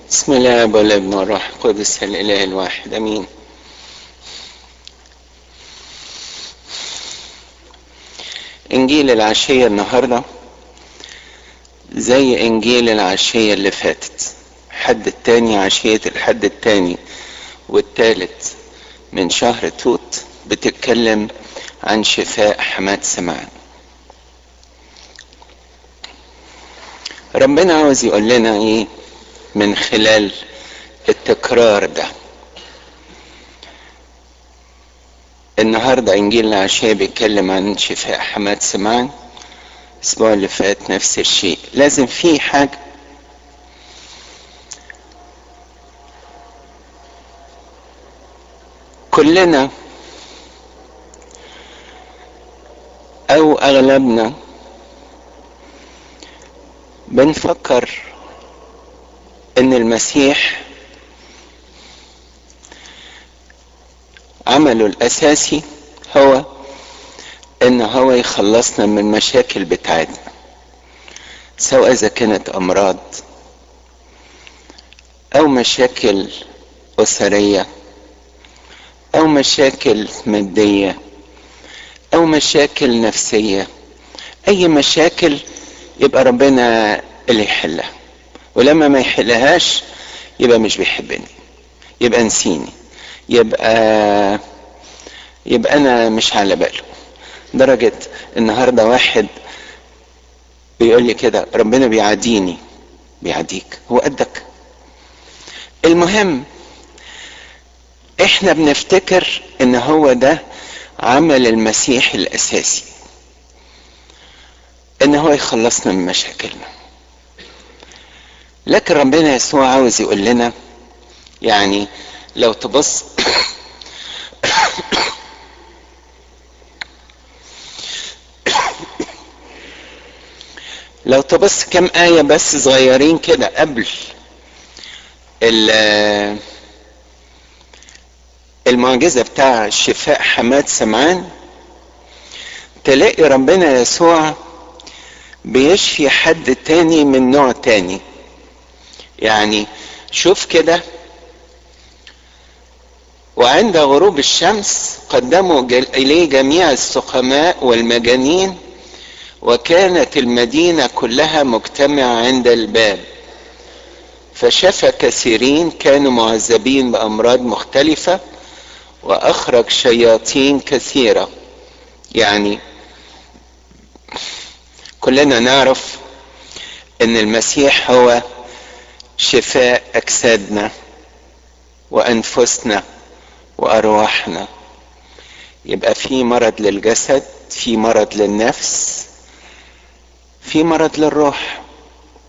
بسم الله والابن والروح القدس الاله الواحد امين انجيل العشية النهاردة زي انجيل العشية اللي فاتت حد التاني عشية الحد التاني والتالت من شهر توت بتتكلم عن شفاء حماد سمعان ربنا عاوز يقول لنا ايه من خلال التكرار ده النهارده انجيل العشاء بيتكلم عن شفاء حماد سمعان الاسبوع اللي فات نفس الشيء لازم في حاجه كلنا او اغلبنا بنفكر ان المسيح عمله الاساسي هو ان هو يخلصنا من المشاكل بتاعتنا سواء اذا كانت امراض او مشاكل اسريه او مشاكل ماديه او مشاكل نفسيه اي مشاكل يبقى ربنا اللي يحلها ولما ما يحلهاش يبقى مش بيحبني يبقى نسيني يبقى يبقى انا مش على باله درجة النهاردة واحد بيقول لي كده ربنا بيعاديني بيعاديك هو قدك المهم احنا بنفتكر ان هو ده عمل المسيح الاساسي ان هو يخلصنا من مشاكلنا لكن ربنا يسوع عاوز يقول لنا يعني لو تبص لو تبص كم آية بس صغيرين كده قبل المعجزة بتاع شفاء حماد سمعان تلاقي ربنا يسوع بيشفي حد تاني من نوع تاني يعني شوف كده وعند غروب الشمس قدموا إليه جميع السقماء والمجانين وكانت المدينة كلها مجتمعة عند الباب فشفى كثيرين كانوا معذبين بأمراض مختلفة وأخرج شياطين كثيرة يعني كلنا نعرف ان المسيح هو شفاء اجسادنا وانفسنا وارواحنا يبقى في مرض للجسد في مرض للنفس في مرض للروح